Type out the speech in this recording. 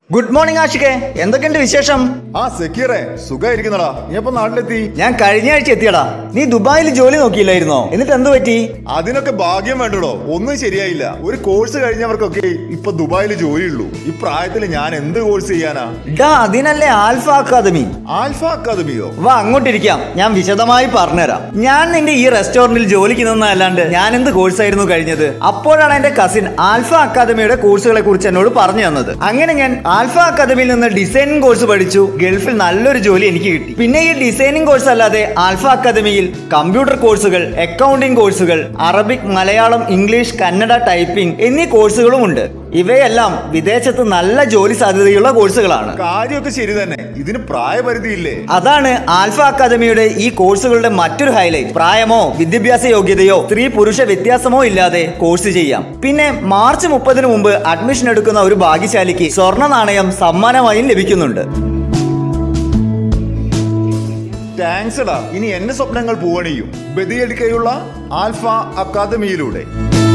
good morning ആഷിഖേ എന്തൊക്കെയുണ്ട് വിശേഷം ആ സെക്യൂറേ സുഖായിരിക്കുന്നടാ നീ അപ്പൊ നാട്ടിലെത്തി ഞാൻ കഴിഞ്ഞ ആഴ്ച എത്തിയടാ നീ ദുബായിൽ ജോലി നോക്കിയില്ലായിരുന്നോ എന്നിട്ട് എന്ത് പറ്റി അതിനൊക്കെ ഭാഗ്യം വേണ്ടടോ ഒന്നും ശരിയായില്ല ഒരു കോഴ്സ് കഴിഞ്ഞവർക്കൊക്കെ ഇപ്പൊ ദുബായിൽ ജോലിയുള്ളൂ ഈ പ്രായത്തിൽ ഞാൻ എന്ത് കോഴ്സ് ചെയ്യാനാ ഡാ അതിനല്ലേ ആൽഫ അക്കാദമി ആൽഫ അക്കാദമിയോ വാ അങ്ങോട്ടിരിക്കാം ഞാൻ വിശദമായി പറഞ്ഞുതരാം ഞാൻ നിന്റെ ഈ റെസ്റ്റോറന്റിൽ ജോലിക്ക് നിന്നല്ലാണ്ട് ഞാൻ എന്ത് കോഴ്സായിരുന്നു കഴിഞ്ഞത് അപ്പോഴാണ് എന്റെ കസിൻ ആൽഫ അക്കാദമിയുടെ കോഴ്സുകളെ കുറിച്ച് എന്നോട് പറഞ്ഞു തന്നത് അങ്ങനെ ഞാൻ ആൽഫ അക്കാദമിയിൽ നിന്ന് ഡിസൈനിങ് കോഴ്സ് പഠിച്ചു ഗൾഫിൽ നല്ലൊരു ജോലി എനിക്ക് കിട്ടി പിന്നെ ഈ ഡിസൈനിങ് കോഴ്സ് അല്ലാതെ ആൽഫ അക്കാദമിയിൽ കമ്പ്യൂട്ടർ കോഴ്സുകൾ അക്കൗണ്ടിംഗ് കോഴ്സുകൾ Arabic Malayalam English Kannada typing എന്നീ കോഴ്സുകളും ഉണ്ട് ഇവയെല്ലാം വിദേശത്ത് നല്ല ജോലി സാധ്യതയുള്ള കോഴ്സുകളാണ് കാര്യമൊക്കെ ശരി തന്നെ ഇതിന് പ്രായപരിധിയില്ലേ അതാണ് ആൽഫ അക്കാദമിയുടെ ഈ കോഴ്സുകളുടെ മറ്റൊരു ഹൈലൈറ്റ് പ്രായമോ വിദ്യാഭ്യാസ യോഗ്യതയോ സ്ത്രീ പുരുഷ വ്യത്യാസമോ ഇല്ലാതെ കോഴ്സ് ചെയ്യാം പിന്നെ മാർച്ച് മുപ്പതിന് മുമ്പ് അഡ്മിഷൻ എടുക്കുന്ന ഒരു ഭാഗ്യശാലിക്ക് സ്വർണ്ണ നാണയം സമ്മാനമായും ലഭിക്കുന്നുണ്ട് താങ്ക്സ് എടാ ഇനി എന്റെ സ്വപ്നങ്ങൾ പൂവണിയും ബദിയടിക്കയുള്ള ആൽഫ അക്കാദമിയിലൂടെ